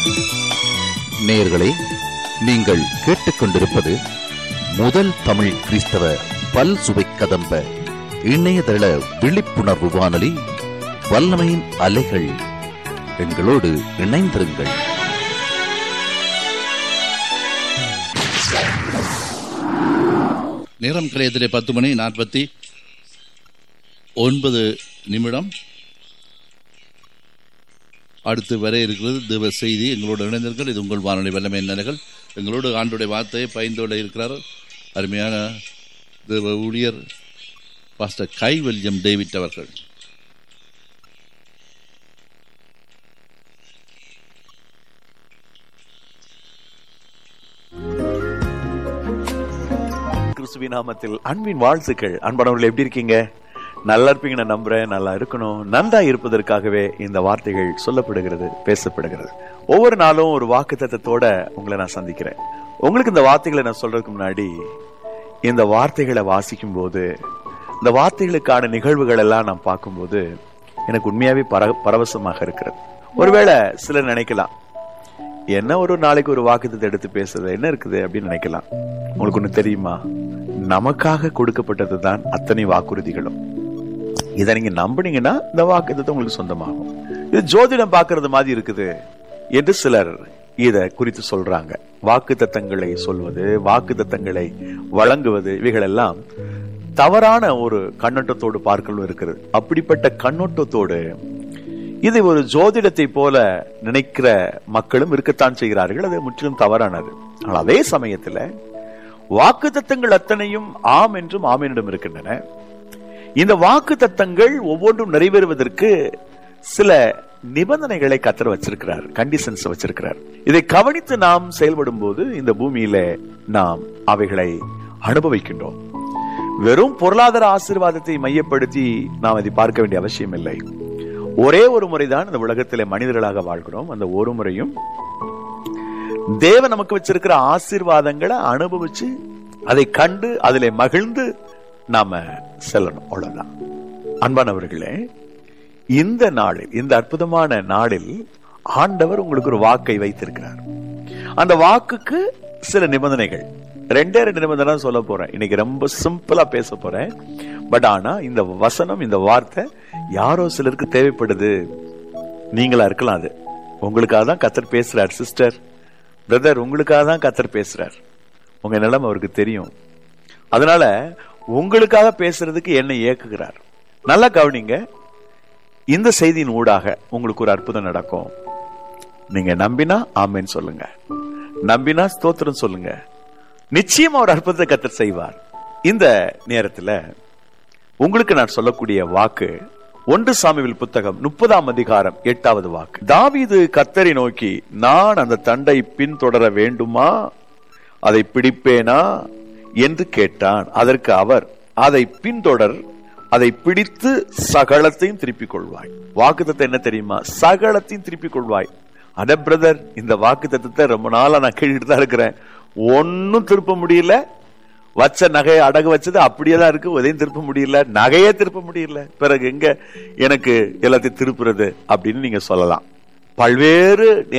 நேயர்களே நீங்கள் கேட்டுக்கொண்டிருப்பது முதல் தமிழ் கிறிஸ்தவ பல் சுவை கதம்ப இணையதள விழிப்புணர்வு வானொலி வல்லமையின் அலைகள் எங்களோடு இணைந்திருங்கள் நேரம் கலையத்திலே பத்து மணி நாற்பத்தி ஒன்பது நிமிடம் அடுத்து வர இருக்கிறது தேவ செய்தி எங்களோடு இணைந்தீர்கள் இது உங்கள் வானொலி வல்லமை நிலைகள் எங்களோடு ஆண்டுடைய வார்த்தையை பயந்தோட இருக்கிறார் அருமையான தேவ ஊழியர் பாஸ்டர் கை வில்லியம் டேவிட் அவர்கள் கிறிஸ்துவின் நாமத்தில் அன்பின் வாழ்த்துக்கள் அன்பானவர்கள் எப்படி இருக்கீங்க நல்லா இருப்பீங்க நான் நம்புறேன் நல்லா இருக்கணும் நன்றா இருப்பதற்காகவே இந்த வார்த்தைகள் சொல்லப்படுகிறது பேசப்படுகிறது ஒவ்வொரு நாளும் ஒரு வாக்கு தத்தத்தோட உங்களை நான் சந்திக்கிறேன் உங்களுக்கு இந்த வார்த்தைகளை நான் சொல்றதுக்கு முன்னாடி இந்த வார்த்தைகளை வாசிக்கும் போது இந்த வார்த்தைகளுக்கான நிகழ்வுகள் எல்லாம் நான் பார்க்கும்போது எனக்கு உண்மையாவே பர பரவசமாக இருக்கிறது ஒருவேளை சிலர் நினைக்கலாம் என்ன ஒரு நாளைக்கு ஒரு வாக்குத்தத்தை எடுத்து பேசுறது என்ன இருக்குது அப்படின்னு நினைக்கலாம் உங்களுக்கு ஒண்ணு தெரியுமா நமக்காக கொடுக்கப்பட்டது தான் அத்தனை வாக்குறுதிகளும் இதை நீங்க நம்புனீங்கன்னா இந்த வாக்குத்தத்தை உங்களுக்கு சொந்தமாகும் இது ஜோதிடம் பார்க்கறது மாதிரி இருக்குது என்று சிலர் இத குறித்து சொல்றாங்க வாக்கு தத்தங்களை சொல்வது வாக்கு தத்தங்களை வழங்குவது இவைகளெல்லாம் தவறான ஒரு கண்ணோட்டத்தோடு பார்க்கலும் இருக்கிறது அப்படிப்பட்ட கண்ணோட்டத்தோடு இதை ஒரு ஜோதிடத்தை போல நினைக்கிற மக்களும் இருக்கத்தான் செய்கிறார்கள் அது முற்றிலும் தவறானது ஆனால் அதே சமயத்துல வாக்கு தத்தங்கள் அத்தனையும் ஆம் என்றும் ஆமீனிடம் இருக்கின்றன இந்த வாக்கு தத்தங்கள் ஒவ்வொன்றும் நிறைவேறுவதற்கு சில நிபந்தனைகளை கத்தர் வச்சிருக்கிறார் கண்டிஷன்ஸ் வச்சிருக்கிறார் இதை கவனித்து நாம் செயல்படும் போது இந்த பூமியில நாம் அவைகளை அனுபவிக்கின்றோம் வெறும் பொருளாதார ஆசீர்வாதத்தை மையப்படுத்தி நாம் அதை பார்க்க வேண்டிய அவசியம் இல்லை ஒரே ஒரு முறைதான் இந்த உலகத்திலே மனிதர்களாக வாழ்கிறோம் அந்த ஒரு முறையும் தேவன் நமக்கு வச்சிருக்கிற ஆசீர்வாதங்களை அனுபவிச்சு அதை கண்டு அதிலே மகிழ்ந்து நாம செல்லணும் அவ்வளவுதான் அன்பானவர்களே இந்த நாளில் இந்த அற்புதமான நாளில் ஆண்டவர் உங்களுக்கு ஒரு வாக்கை வைத்திருக்கிறார் அந்த வாக்குக்கு சில நிபந்தனைகள் ரெண்டே ரெண்டு நிபந்தனை தான் சொல்ல போறேன் இன்னைக்கு ரொம்ப சிம்பிளா பேச போறேன் பட் ஆனா இந்த வசனம் இந்த வார்த்தை யாரோ சிலருக்கு தேவைப்படுது நீங்களா இருக்கலாம் அது உங்களுக்காக தான் கத்தர் பேசுறார் சிஸ்டர் பிரதர் உங்களுக்காக தான் கத்தர் பேசுறார் உங்க நிலைமை அவருக்கு தெரியும் அதனால உங்களுக்காக பேசுறதுக்கு என்னை இயக்குகிறார் நல்லா கவனிங்க இந்த செய்தியின் ஊடாக உங்களுக்கு ஒரு அற்புதம் நடக்கும் நீங்க நம்பினா ஆமேன்னு சொல்லுங்க நம்பினா ஸ்தோத்திரம் சொல்லுங்க நிச்சயமா ஒரு அற்புதத்தை கத்தர் செய்வார் இந்த நேரத்துல உங்களுக்கு நான் சொல்லக்கூடிய வாக்கு ஒன்று சாமிவில் புத்தகம் முப்பதாம் அதிகாரம் எட்டாவது வாக்கு தாவீது கத்தரை நோக்கி நான் அந்த தண்டை பின்தொடர வேண்டுமா அதை பிடிப்பேனா என்று கேட்டான் அதற்கு அவர் அதை பின்தொடர் அதை பிடித்து சகலத்தையும் திருப்பிக் கொள்வாய் வாக்கு என்ன தெரியுமா சகலத்தையும் திருப்பிக் கொள்வாய் அட பிரதர் இந்த வாக்கு தத்துவத்தை ரொம்ப நாளா நான் கேட்டுட்டு தான் இருக்கிறேன் ஒன்னும் திருப்ப முடியல வச்ச நகையை அடகு வச்சது அப்படியே தான் இருக்கு உதயம் திருப்ப முடியல நகையே திருப்ப முடியல பிறகு எங்க எனக்கு எல்லாத்தையும் திருப்புறது அப்படின்னு நீங்க சொல்லலாம் பல்வேறு